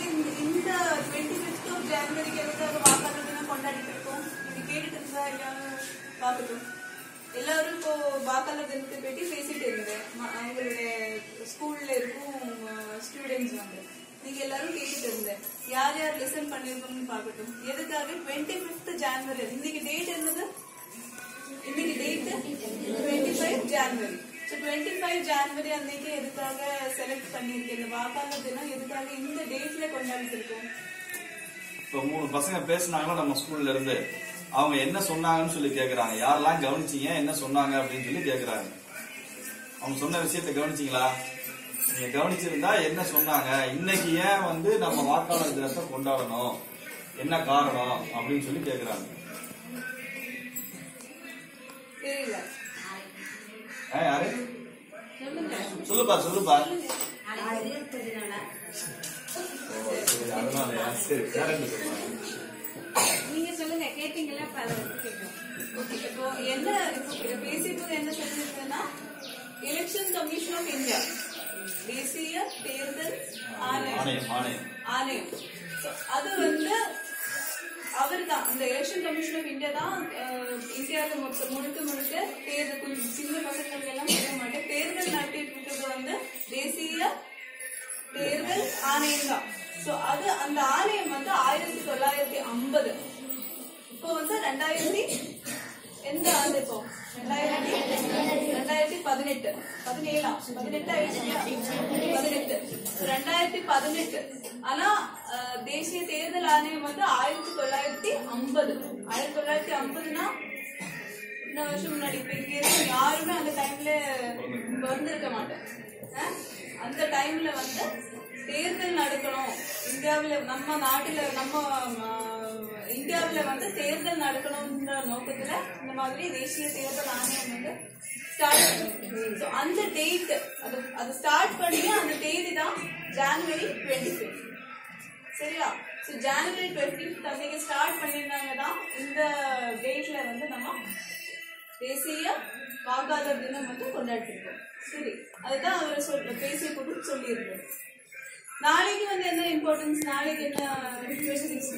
இந்த இந்த twenty fifth of ஜனவரிக்கு எதுக்காக வாக்காளர் தினம் கொண்டாடிட்டு இருக்கோம் நீங்க கேட்டுட்டு இருந்தா எல்லாரும் பார்க்கட்டும் எல்லாரும் இப்போ வாக்காளர் தினத்தை பற்றி பேசிட்டு இருந்தேன் ம- அவங்களுடைய ஸ்கூல்ல இருக்கும் ஸ்டூடெண்ட்ஸ் வந்து நீங்க எல்லாரும் கேட்டுட்டு இருந்தேன் யார் யார் லிசன் பண்ணிருக்கோம்னு பார்க்கட்டும் எதுக்காக டுவெண்ட்டி ஃபிஃப்த் ஜான்வரி இன்னைக்கு டேட் என்னது இன்னைக்கு date twenty five January so twenty five January அன்னைக்கு எதுக்காக செலக்ட் பண்ணியிருக்கேன் இந்த வாக்காளர் தினம் எதுக்காக இந்த டேட்ல கொண்டாடிட்டு இருக்கோம் இப்போ மூணு பசங்க பேசுனாங்களோ நம்ம ஸ்கூல்ல இருந்து அவங்க என்ன சொன்னாங்கன்னு சொல்லி கேக்குறாங்க யாரெல்லாம் கவனிச்சீங்க என்ன சொன்னாங்க அப்படின்னு சொல்லி கேக்குறாங்க அவங்க சொன்ன விஷயத்தை கவனிச்சீங்களா நீங்க கவனிச்சிருந்தா என்ன சொன்னாங்க இன்னைக்கு ஏன் வந்து நம்ம வாக்காளர் தினத்தை கொண்டாடணும் என்ன காரணம் அப்படின்னு சொல்லி கேக்குறாங்க தெரியல ஏ, யாரு சொல்லுங்க சொல்லுப்பா சொல்லுப்பா நாளைக்கு இருபத்தஞ்சு நாளா ஓ, சரி, அதனாலயா சரி வேற என்ன சொல்லுவாங்க நீங்க சொல்லுங்க கேட்டீங்களா அப்ப அதை வந்து கேட்கும் ஓகே இப்போ என்ன இப்போ பேசிட்டு என்ன சொல்லியிருக்கேன்னா எலெக்ஷன் கமிஷன் ஆஃப் இந்தியா தேசிய தேர்தல் ஆணையம் ஆணையம் ஆணையம் ஆணையம் So, அது வந்து அவர் தான் அந்த எலெக்ஷன் கமிஷன் ஆஃப் இந்தியா தான் அஹ், இந்தியாவுல மொத்த முழுக்க முழுக்க தேர்தல் கொஞ்சம் சின்ன பசங்களுக்கு எல்லாம் சொல்ல மாட்டேன் தேர்தல் நடத்திட்டு இருக்கிறது வந்து தேசிய தேர்தல் ஆணையம் தான் ஸோ அது அந்த ஆணையம் வந்து ஆயிரத்தி தொள்ளாயிரத்தி ஐம்பது இப்போ வந்து ரெண்டாயிரத்தி எந்த ஆண்டு இப்போ ரெண்டாயிரத்தி ரெண்டாயிரத்தி பதினெட்டு பதினேழா பதினெட்டு ஆயிடுச்சு பதினெட்டு ரெண்டாயிரத்தி பதினெட்டு ஆனா அஹ், தேசிய தேர்தல் ஆணையம் வந்து ஆயிரத்தி தொள்ளாயிரத்தி ஐம்பது ஆயிரத்தி தொள்ளாயிரத்தி ஐம்பதுனா இன்னும் வருஷம் முன்னாடி இப்ப இங்க இருக்க யாருமே அந்த டைம்ல பிறந்திருக்க மாட்டேன் அஹ்? அந்த டைம்ல வந்து தேர்தல் நடக்கணும் இந்தியாவுல நம்ம நாட்டுல நம்ம ஆஹ், இந்தியாவுல வந்து தேர்தல் நடக்கணும்ன்ற நோக்கத்துல இந்த மாதிரி தேசிய தேர்தல் ஆணையம் வந்து ஸ்டார்ட் ஸோ அந்த டேட் அது அது ஸ்டார்ட் பண்ணி அந்த தேதி தான் ஜான்வரி டுவெண்ட்டி ஃபிஃப்த் சரியா ஸோ ஜனவரி டுவெண்ட்டி அன்னைக்கு ஸ்டார்ட் பண்ணியிருந்தாங்க தான் இந்த டேட்ல வந்து நம்ம தேசிய வாக்காளர் தினம் வந்து கொண்டாடிட்டு இருக்கோம் சரி அதுதான் அவர் சொல் பேசிய போட்டு சொல்லியிருக்காரு நாளைக்கு வந்து என்ன இம்பார்ட்டன்ஸ் நாளைக்கு என்ன டுவெண்ட்டி சிக்ஸ்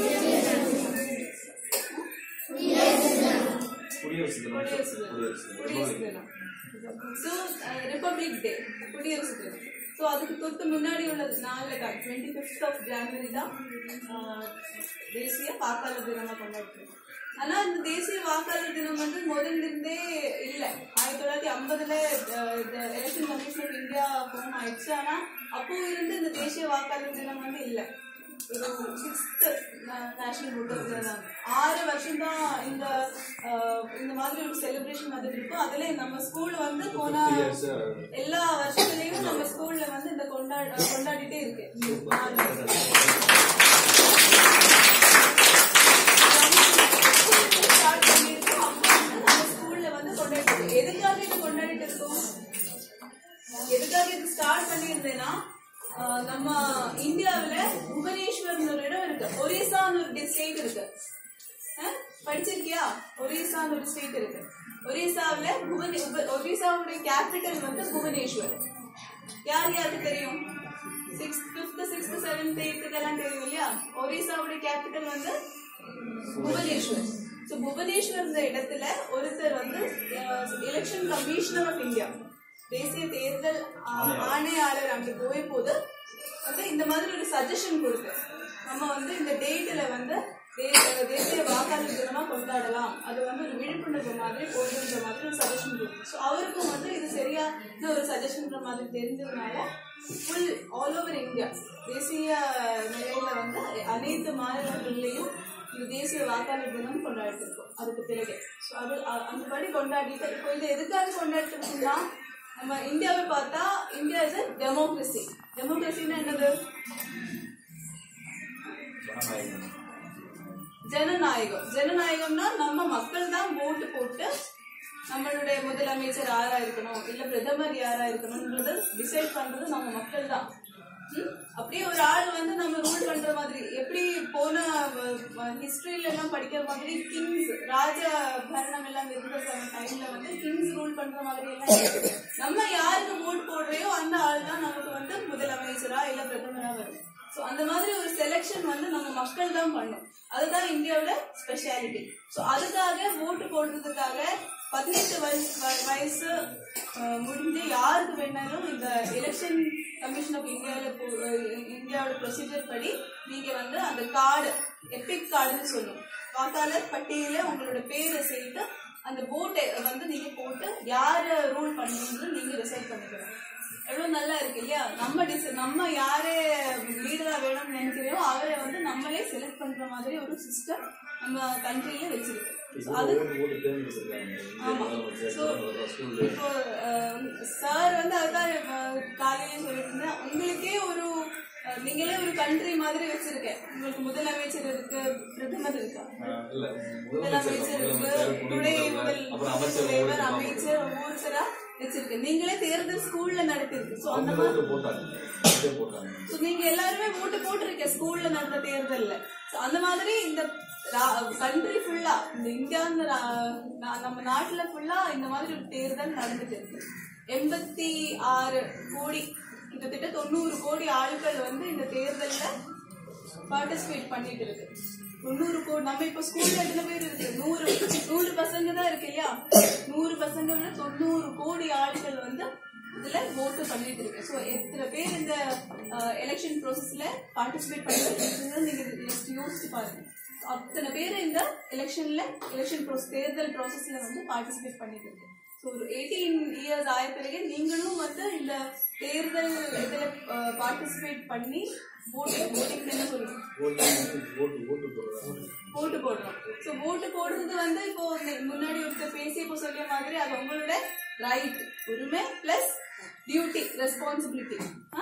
குடியரசு தினம் குடியரசு தினம். குடியரசு தினம். குடியரசு தினம் ஸோ ரிப்பப்ளிக் டே குடியரசு தினம் ஸோ அதுக்கு தொட்டு முன்னாடி உள்ள நாளில் தான் டுவெண்ட்டி ஃபிஃப்த் ஆஃப் ஜனவரி தான் ஆஹ், தேசிய வாக்காளர் தினமாக கொண்டாடுறோம் ஆனா இந்த தேசிய வாக்காளர் தினம் வந்து முதல்ல இருந்தே இல்ல ஆயிரத்தி தொள்ளாயிரத்தி ஐம்பதுல இந்த election commission of India form ஆயிடுச்சு ஆனா அப்போ இருந்து இந்த தேசிய வாக்காளர் தினம் வந்து இல்ல ஒரு சிக்ஸ்த் நேஷனல் ஓட்டர்ஸ் தான் ஆறு வருஷம் தான் இந்த அஹ், இந்த மாதிரி ஒரு செலிப்ரேஷன் வந்துட்டு இருக்கும் அதுல நம்ம ஸ்கூல் வந்து போன Years, uh, எல்லா வருஷத்துலயும் நம்ம ஸ்கூல்ல வந்து இந்த கொண்டாட கொண்டாடிட்டே இருக்கு ஆறு வருஷம். Start பண்ணியிருக்கோம். அப்ப வந்து நம்ம ஸ்கூல்ல வந்து கொண்டாடிட்டு இருக்கோம். எதுக்காக இது கொண்டாடிட்டு இருக்கோம் எதுக்காக இது ஸ்டார்ட் பண்ணியிருந்தேன்னா ஆஹ், நம்ம இந்தியாவுல புவனேஸ்வர்னு ஒரு இடம் இருக்கு ஒரிசான்னு ஒரு ஸ்டேட் இருக்கு ஆஹ், படிச்சிருக்கியா ஒரிசான்னு ஒரு ஸ்டேட் இருக்கு ஒரிசாவுல புவனே உப- ஒரிசாவுடைய கேபிட்டல் வந்து புவனேஸ்வர் யார் யாருக்கு தெரியும் sixth fifth sixth seventh eighth இதெல்லாம் தெரியும் இல்லையா ஒரிசாவுடைய கேபிட்டல் வந்து புவனேஸ்வர் ஸோ புவனேஸ்வர் இடத்துல ஒருத்தர் வந்து எலெக்ஷன் கமிஷனர் ஆஃப் இந்தியா தேசிய தேர்தல் ஆ- ஆணையாளர் அங்கே போய் போது வந்து இந்த மாதிரி ஒரு சஜஷன் கொடுத்து நம்ம வந்து இந்த டேட்ல வந்து தே- தேசிய வாக்காளர் தினமா கொண்டாடலாம் அது வந்து ஒரு விழிப்புணர்வு மாதிரி போடுன்ற மாதிரி ஒரு சஜஷன் கொடுத்து ஸோ அவருக்கும் வந்து இது சரியான ஒரு சஜஷன்ற மாதிரி தெரிஞ்சதுனால ஃபுல் ஆல் ஓவர் இந்தியா தேசிய நிலையில வந்து அனைத்து மாநிலங்கள்லயும் இந்த தேசிய வாக்காளர் தினம் கொண்டாடிட்டு இருக்கோம் அதுக்கு பிறகு ஸோ அது அ- அந்தபடி கொண்டாடிட்டு இப்போ இது எதுக்காக கொண்டாடிட்டு இருக்கோம்னா நம்ம இந்தியாவை பார்த்தா இந்தியா இஸ் டெமோக்ரஸி டெமோக்ரஸின்னா என்னது ஜனநாயகம். ஜனநாயகம் ஜனநாயகம்னா நம்ம மக்கள் தான் ஓட்டு போட்டு நம்மளுடைய முதலமைச்சர் யாரா இருக்கணும் இல்ல பிரதமர் யாரா இருக்கணும்ன்றது டிசைட் பண்றது நம்ம மக்கள் தான் ம்? அப்படியே ஒரு ஆள் வந்து நம்ம ரூல் பண்ற மாதிரி எப்படி போன ஹிஸ்டரியில எல்லாம் படிக்கிற மாதிரி கிங்ஸ் ராஜ பரணம் எல்லாம் இருந்த டைம்ல வந்து கிங்ஸ் ரூல் பண்ற மாதிரி எல்லாம் இல்ல. நம்ம யாருக்கு ஓட் போடுறையோ அந்த ஆள் தான் நமக்கு வந்து முதலமைச்சரா இல்ல பிரதமரா வரும் ஸோ அந்த மாதிரி ஒரு செலெக்ஷன் வந்து நம்ம மக்கள் தான் பண்ணும் அதுதான் இந்தியாவோட ஸ்பெஷாலிட்டி ஸோ அதுக்காக ஓட்டு போடுறதுக்காக பதினெட்டு வயசு வ- வயசு அஹ், முடிஞ்சு யாருக்கு வேணாலும் இந்த எலெக்ஷன் கமிஷன் ஆஃப் இந்தியாவில் இந்தியாவோட ப்ரொசீஜர் படி நீங்க வந்து அந்த கார்டு எபிக் கார்டுன்னு சொல்லும் வாக்காளர் பட்டியல உங்களோட பேரை சேர்த்து அந்த ஓட்டை வந்து நீங்க போட்டு யாரை ரூல் பண்ணுவீங்கன்னு நீங்க ரிசைட் பண்ணிக்கணும் எவ்வளவு நல்லா இருக்கு இல்லையா நம்ம டிசை நம்ம யாரே லீடரா வேணும்னு நினைக்கிறோம் அவரை வந்து நம்மளே செலக்ட் பண்ற மாதிரி ஒரு சிஸ்டம் நம்ம கண்ட்ரில வச்சிருக்கு So, அது ஆமா ஸோ இப்போ சார் வந்து அதுதான் அஹ், காலையில சொல்லியிருந்தேன் உங்களுக்கே ஒரு அஹ், நீங்களே ஒரு கண்ட்ரி மாதிரி வச்சிருக்கேன் உங்களுக்கு முதலமைச்சர் இருக்கு பிரதமர் இருக்கா முதலமைச்சர் இருக்கு துணை முதல் தலைவர் அமைச்சர் ஒவ்வொருத்தரா வச்சிருக்கு நீங்களே தேர்தல் ஸ்கூல்ல நடத்திருக்கு சோ அந்த மாதிரி சோ நீங்க எல்லாருமே ஓட்டு போட்டிருக்க ஸ்கூல்ல நடந்த தேர்தல்ல சோ அந்த மாதிரி இந்த கண்ட்ரி ஃபுல்லா இந்த இந்தியா நம்ம நாட்டுல ஃபுல்லா இந்த மாதிரி ஒரு தேர்தல் நடந்துட்டு இருக்கு எண்பத்தி ஆறு கோடி கிட்டத்தட்ட தொண்ணூறு கோடி ஆட்கள் வந்து இந்த தேர்தல்ல பார்ட்டிசிபேட் பண்ணிட்டு இருக்கு தொண்ணூறு கோடி நம்ம இப்ப ஸ்கூல்ல எத்தனை பேர் இருக்கு நூறு நூறு பசங்க தான் இருக்கு இல்லையா நூறு பசங்கள்ல தொண்ணூறு கோடி ஆட்கள் வந்து இதுல ஓட்டு பண்ணிட்டு இருக்கு ஸோ எத்தனை பேர் இந்த எலெக்ஷன் ப்ரோசஸ்ல பார்ட்டிசிபேட் பண்ணிட்டு நீங்க just யோசிச்சு பாருங்க அத்தனை பேர் இந்த எலெக்ஷன்ல எலெக்ஷன் ப்ரோசஸ் தேர்தல் ப்ராசஸ்ல வந்து பார்ட்டிசிபேட் பண்ணிட்டு இருக்கு ஸோ ஒரு எயிட்டீன் இயர்ஸ் ஆய பிறகு நீங்களும் வந்து இந்த தேர்தல் இதுல பார்ட்டிசிபேட் பண்ணி ஓட்டிங் ஓட்டிங் என்ன சொல்லுவோம் ஓட்டு போடுறோம் ஸோ ஓட்டு போடுறது வந்து இப்போ நி- முன்னாடி ஒருத்தர் பேசி இப்போ சொல்லிய மாதிரி அது உங்களோட ரைட் உரிமை பிளஸ் டியூட்டி ரெஸ்பான்சிபிலிட்டி